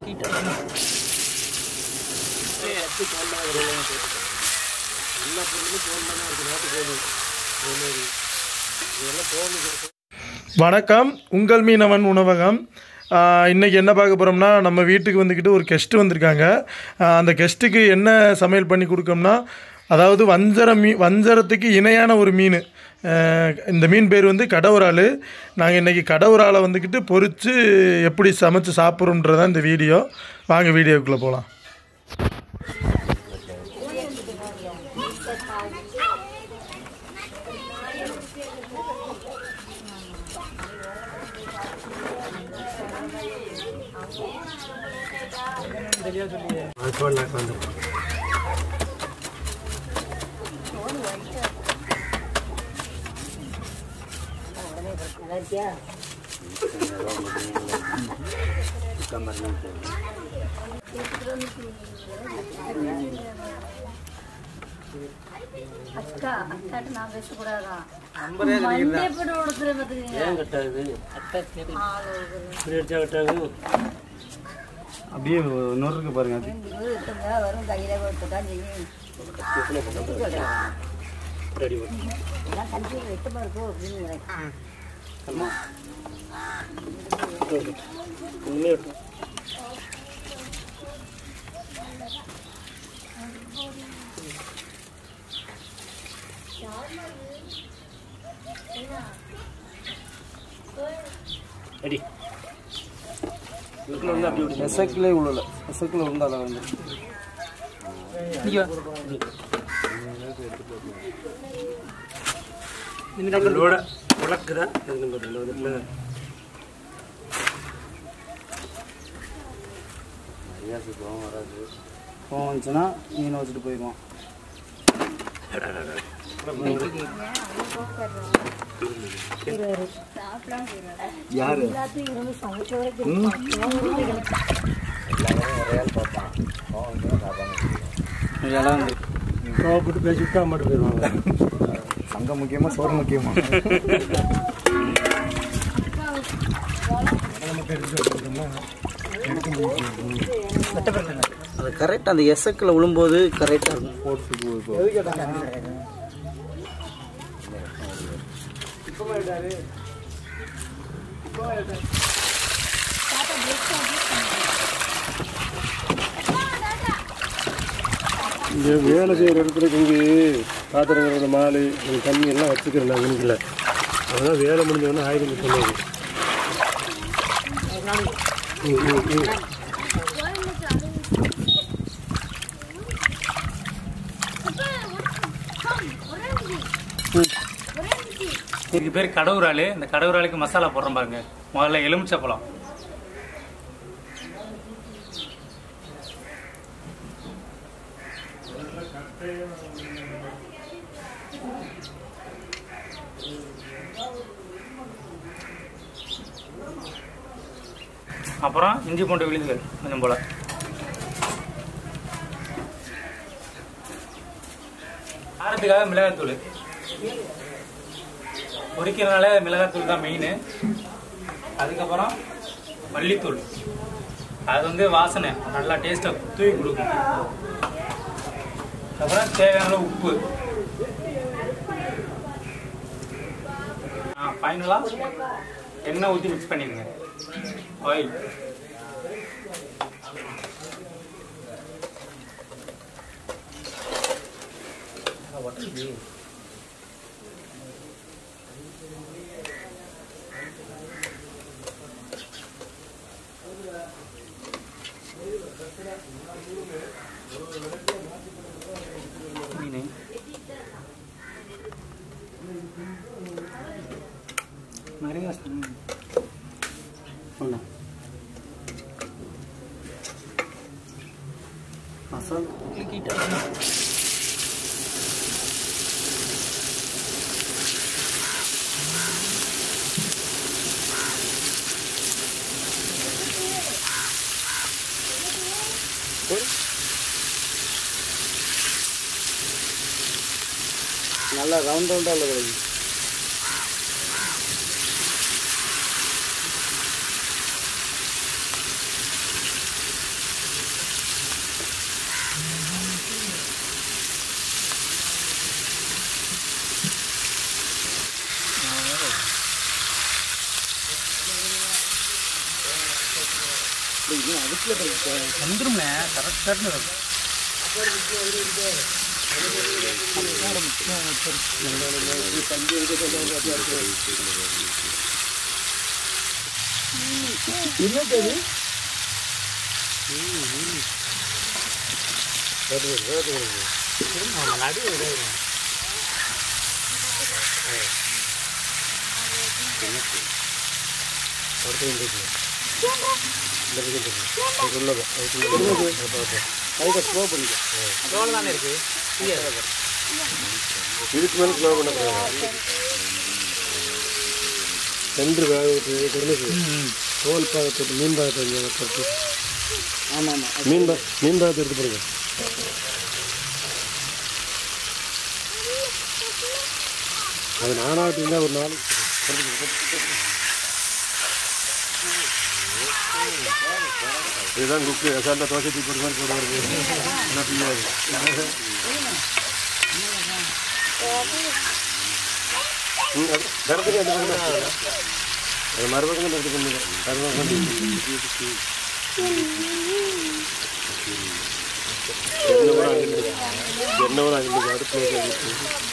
வணக்கம் உங்கள் மீனவன் உணவகம் ஆஹ் இன்னைக்கு என்ன பார்க்க போகிறோம்னா நம்ம வீட்டுக்கு வந்துக்கிட்டு ஒரு கெஸ்ட்டு வந்திருக்காங்க ஆஹ் அந்த கெஸ்ட்டுக்கு என்ன சமையல் பண்ணி கொடுக்கோம்னா அதாவது வஞ்சர மீ வஞ்சரத்துக்கு இணையான ஒரு மீன் ஆஹ் இந்த மீன் பேர் வந்து கடவுரால் நாங்கள் இன்றைக்கி கடவுராலை வந்துக்கிட்டு பொரித்து எப்படி சமைச்சு சாப்பிட்றோன்றதான் இந்த வீடியோ வாங்க வீடியோக்குள்ளே போகலாம் அக்கா அக்காட்ட நான் பேசக்கூடாதா மண்டே போட்டு உடத்துல பாத்துக்கீங்க அப்படியே நொறுக்கு பாருங்க அது வரும் கையில கொடுத்துட்டா செய்யும் எல்லாம் கஞ்சி வெட்டமா இருக்கும் அப்படின்னு எசக்கிலே உள்ள எசக்கில் இருந்தால வந்து கோவம் வந்துச்சுன்னா மீனை வச்சுட்டு போயிடுவான் யாரு எல்லாத்தையும் இருந்து சமைச்ச வரைக்கும் இதெல்லாம் வந்து கோவப்பட்டு பேசிவிட்டு அம்மாட்டு போயிடுவாங்க சங்கம் முக்கியமா சோறு முக்கியமா அது கரெக்ட் அந்த எசக்கில் விழும்போது கரெக்டாக இருக்கும் இங்கே வேலை செய்கிற இடத்துல இங்கே பாத்திரங்கிற மாலை இந்த தண்ணி எல்லாம் வச்சுக்கிறேன் நான் வீட்டில் அதெல்லாம் வேலை முடிஞ்சவொடனே ஆயுதம் சொன்னது ம் ம் ம் இதுக்கு பேர் கடவுரால் இந்த கடவுராலுக்கு மசாலா போடுறோம் பாருங்க முதல்ல எலுமிச்சப்பழம் அப்புறம் இஞ்சி பூண்டு விழுதுகள் கொஞ்சம் போல காரத்துக்காக மிளகாத்தூள் பொரிக்கிறதுனால மிளகாத்தூள் தான் மெயின் அதுக்கப்புறம் மல்லித்தூள் அது வந்து வாசனை நல்லா டேஸ்ட்டை தூவி கொடுக்கும் அப்புறம் தேவையான அளவு உப்பு ஃபைனலாக எண்ணெய் ஊற்றி மிக்ஸ் பண்ணிடுங்க ஆயில் மீன் மரியாதை ஒண்ணா. மசாலா நல்லா ரவுண்ட் ரவுண்டாக உள்ள கிடைக்கும் வந்துரும்ண்ணே கரெக்டாக வரும் எவ்வளோ தானே இருக்கு இதுக்கு மேலே ஸ்லோ பண்ணக்கூடாது சென்று வேக விட்டு குழந்தைக்கு தோல் பாகத்தை மீன் பாகத்தை இங்கே எடுத்து ஆமாம் ஆமாம் மீன் பா மீன் பாகத்தை எடுத்து போடுங்க அது நானாக இருந்தால் ஒரு நாள் இதுதான் குக்கு அசால்ட்டாக தோசை தூக்கி போட்டு மாதிரி போடுவாரு என்ன செய்யாது ம், அது தரத்துக்கு அந்த பக்கம் தான். அது மறுபக்கம் எடுத்து பண்ணுங்க மறுபக்கம் என்ன கூட அங்கே இருக்கு. என்ன கூட அங்கே இருக்கு. அடுப்பு இருக்கு.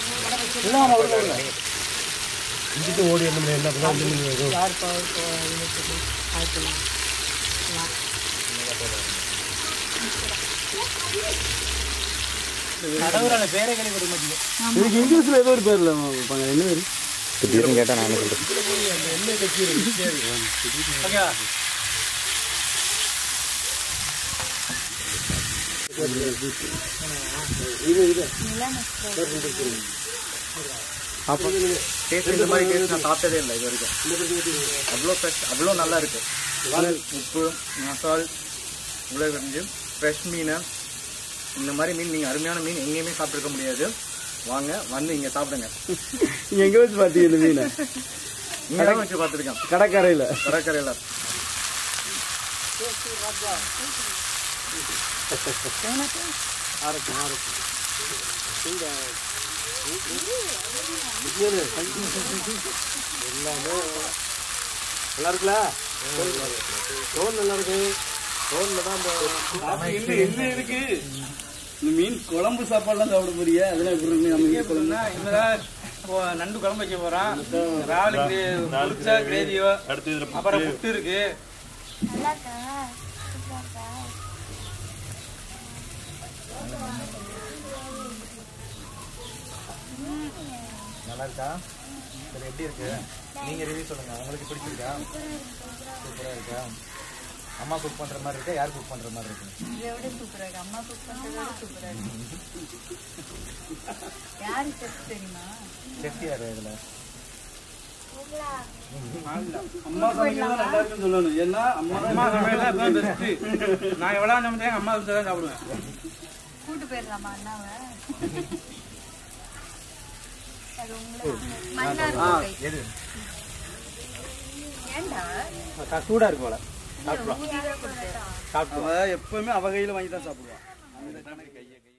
இங்கிட்டு ஓடி என்ன பண்ணி என்ன பண்ணா இல்லைன்னு வரும். கடவுளான பேரை கேள்விப்பட மாட்டீங்க இதுக்கு இங்கிலீஷில் ஏதோ ஒரு பேர்ல வைப்பாங்க என்ன பேர் திடீர்னு கேட்டால் நான் என்ன சொல்கிறேன் ஓகேவா டேஸ்ட் இந்த மாதிரி டேஸ்ட் நான் சாப்பிட்டதே இல்லை இது வரைக்கும் அவ்வளோ ஃப்ரெஷ் அவ்வளோ நல்லா இருக்கு உப்பு மசால் இவ்வளோ இருந்து ஃப்ரெஷ் மீன் இந்த மாதிரி மீன் நீங்கள் அருமையான மீன் எங்கேயுமே சாப்பிட்ருக்க முடியாது வாங்க வந்து இங்கே சாப்பிடுங்க எங்க வச்சு பாத்தீங்க இந்த மீனை இங்கே தான் வச்சு பார்த்துருக்கேன் கடற்கரையில கடற்கரையில் நல்லா இருக்குல்ல தோல் நல்லா இருக்கு தோல்ல தான் இந்த என்ன இருக்கு இந்த மீன் குழம்பு சாப்பாடுலாம் சாப்பிட போறிய அதெல்லாம் எப்படி இருக்கு நம்ம மீன் குழம்பு என்ன இவதான் இப்போ நண்டு குழம்பு வைக்க போறான் ராவலுக்கு பொரிச்சா கிரேவியோ அடுத்து இதுல அப்புறம் புட்டு இருக்கு நல்லா இருக்கா சூப்பரா இருக்கா நல்லா இருக்கா சரி எப்படி இருக்கு நீங்க ரிவ்யூ சொல்லுங்க உங்களுக்கு பிடிச்சிருக்கா சூப்பரா இருக்கா அம்மா குக் பண்ற மாதிரி இருக்கா யார் குக் பண்ற மாதிரி இருக்கு இதை விட சூப்பரா இருக்கு அம்மா குக் பண்றதை விட சூப்பரா இருக்கு யாரு செஃப் தெரியுமா செஃப் யார் இதுல அம்மா சமைக்கிறது நல்லா இருக்குன்னு சொல்லணும் ஏன்னா அம்மா அம்மா சமையல் தான் பெஸ்ட் நான் எவ்வளவு சமைச்சேன் அம்மா சமைச்சா தான் சாப்பிடுவேன் கூட்டு போயிடலாமா அண்ணாவை அது உங்களை மன்னார் கோட்டை. எது ஏன்டா சூடா இருக்கு போல ஊதிதான் கொடுத்தேன் அவ எப்பவுமே அவ கையில வாங்கி தான் சாப்பிடுவான்